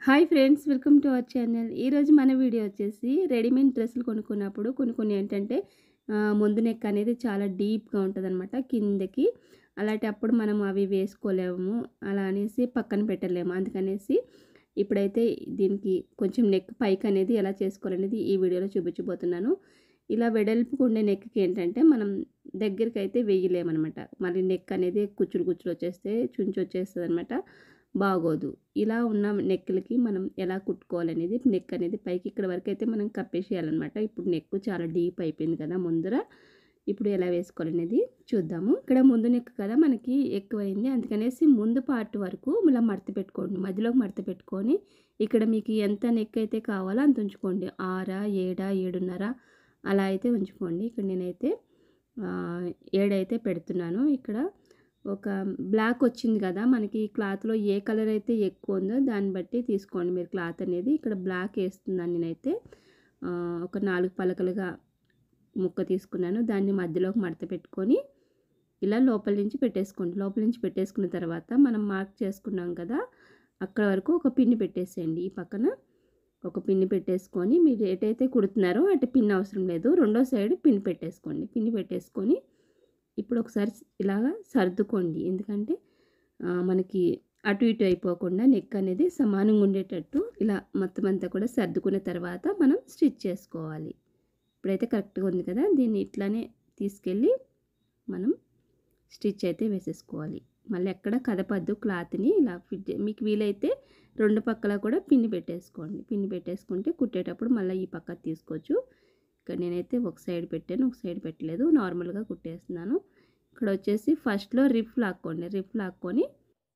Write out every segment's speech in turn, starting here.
hi friends welcome to our channel ఈరోజు మన video వచ్చేసి రెడీమేడ్ డ్రెస్సులు కొనుక్కున్నప్పుడు కొన్ని కొన్ని ఏంటంటే ఆ, ముందు నెక్ అనేది చాలా డీప్గా ఉంటుంది అనమాట కిందకి అలాంటి అప్పుడు మనం అవి వేసుకోలేము అలా అనేసి పక్కన పెట్టలేము అందుకనేసి ఇప్పుడైతే దీనికి కొంచెం నెక్ పైకి అనేది ఎలా చేసుకోవాలనేది ఈ వీడియోలో చూపించబోతున్నాను ఇలా వెడల్పుకు ఉండే నెక్కి ఏంటంటే మనం దగ్గరికి అయితే వేయలేమన్నమాట మళ్ళీ నెక్ అనేది కుచ్చులు కుచ్చులు వచ్చేస్తే చుంచి వచ్చేస్తుంది అనమాట బాగోదు ఇలా ఉన్న నెక్లకి మనం ఎలా కుట్టుకోవాలనేది నెక్ అనేది పైకి ఇక్కడ వరకు అయితే మనం కప్పేసేయాలన్నమాట ఇప్పుడు నెక్ చాలా డీప్ అయిపోయింది కదా ముందర ఇప్పుడు ఎలా వేసుకోవాలనేది చూద్దాము ఇక్కడ ముందు నెక్ కదా మనకి ఎక్కువైంది అందుకనేసి ముందు పార్ట్ వరకు ఇలా మడత పెట్టుకోండి మధ్యలోకి మడత పెట్టుకొని ఇక్కడ మీకు ఎంత నెక్ అయితే కావాలో అంత ఉంచుకోండి ఆరా ఏడా ఏడున్నర అలా అయితే ఉంచుకోండి ఇక్కడ నేనైతే ఆ, ఏడైతే పెడుతున్నాను ఇక్కడ ఒక బ్లాక్ వచ్చింది కదా మనకి ఈ క్లాత్లో ఏ కలర్ అయితే ఎక్కువ ఉందో దాన్ని బట్టి తీసుకోండి మీరు క్లాత్ అనేది ఇక్కడ బ్లాక్ వేస్తున్నాను నేనైతే ఆ, ఒక నాలుగు పలకలుగా ముక్క తీసుకున్నాను దాన్ని మధ్యలోకి మడత పెట్టుకొని ఇలా లోపల నుంచి పెట్టేసుకోండి లోపల నుంచి పెట్టేసుకున్న తర్వాత మనం మార్క్ చేసుకున్నాం కదా అక్కడ వరకు ఒక పిన్ని పెట్టేసేయండి ఈ పక్కన ఒక పిన్ని పెట్టేసుకొని మీరు ఎటైతే కుడుతున్నారో అటు పిన్ అవసరం లేదు రెండో సైడ్ పిన్ పెట్టేసుకోండి పిన్ని పెట్టేసుకొని ఇప్పుడు ఒకసారి ఇలాగా సర్దుకోండి ఎందుకంటే ఆ, మనకి అటు ఇటు అయిపోకుండా నెక్ అనేది సమానంగా ఉండేటట్టు ఇలా మొత్తం అంతా కూడా సర్దుకున్న తర్వాత మనం స్టిచ్ చేసుకోవాలి ఇప్పుడైతే కరెక్ట్గా ఉంది కదా దీన్ని ఇట్లానే తీసుకెళ్ళి మనం స్టిచ్ అయితే వేసేసుకోవాలి మళ్ళీ ఎక్కడ కదపద్దు క్లాత్ని ఇలా ఫిట్ చే- మీకు వీలైతే రెండు పక్కల కూడా పిన్ని పెట్టేసుకోండి పిన్ని పెట్టేసుకుంటే కుట్టేటప్పుడు మళ్ళీ ఈ పక్క తీసుకోవచ్చు ఇక్కడ నేనైతే ఒక సైడ్ పెట్టాను ఒక సైడ్ పెట్టలేదు నార్మల్గా కుట్టేస్తున్నాను ఇక్కడ వచ్చేసి ఫస్ట్లో రిఫ్ లాక్కోండి రిఫ్ లాక్కొని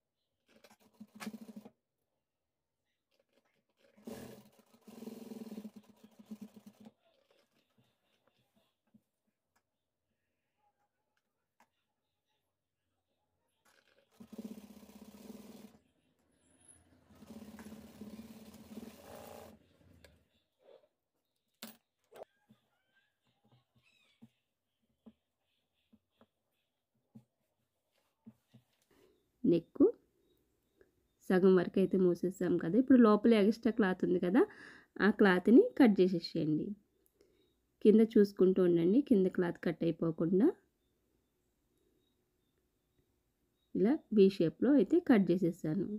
నెక్ సగం వరకు అయితే మూసేసాం కదా ఇప్పుడు లోపల ఎక్స్ట్రా క్లాత్ ఉంది కదా ఆ క్లాత్ని కట్ చేసేసేయండి కింద చూసుకుంటూ ఉండండి కింద క్లాత్ కట్ అయిపోకుండా ఇలా బీ షేప్లో అయితే కట్ చేసేసాను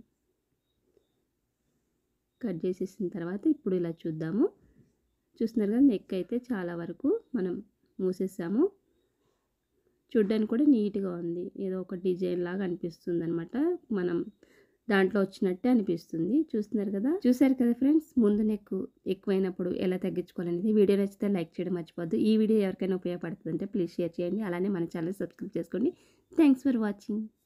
కట్ చేసేసిన తర్వాత ఇప్పుడు ఇలా చూద్దాము చూస్తున్నారు కదా నెక్ అయితే చాలా వరకు మనం మూసేసాము చూడ్డానికి కూడా నీట్గా ఉంది ఏదో ఒక డిజైన్ లాగా అనిపిస్తుంది అనమాట మనం దాంట్లో వచ్చినట్టే అనిపిస్తుంది చూస్తున్నారు కదా చూసారు కదా ఫ్రెండ్స్ ముందు నెక్ ఎక్కువైనప్పుడు ఎలా తగ్గించుకోవాలనేది వీడియో నచ్చితే లైక్ చేయడం మర్చిపోద్దు ఈ వీడియో ఎవరికైనా ఉపయోగపడుతుందంటే ప్లీజ్ షేర్ చేయండి అలానే మన ఛానల్ సబ్స్క్రైబ్ చేసుకోండి థ్యాంక్స్ ఫర్ వాచింగ్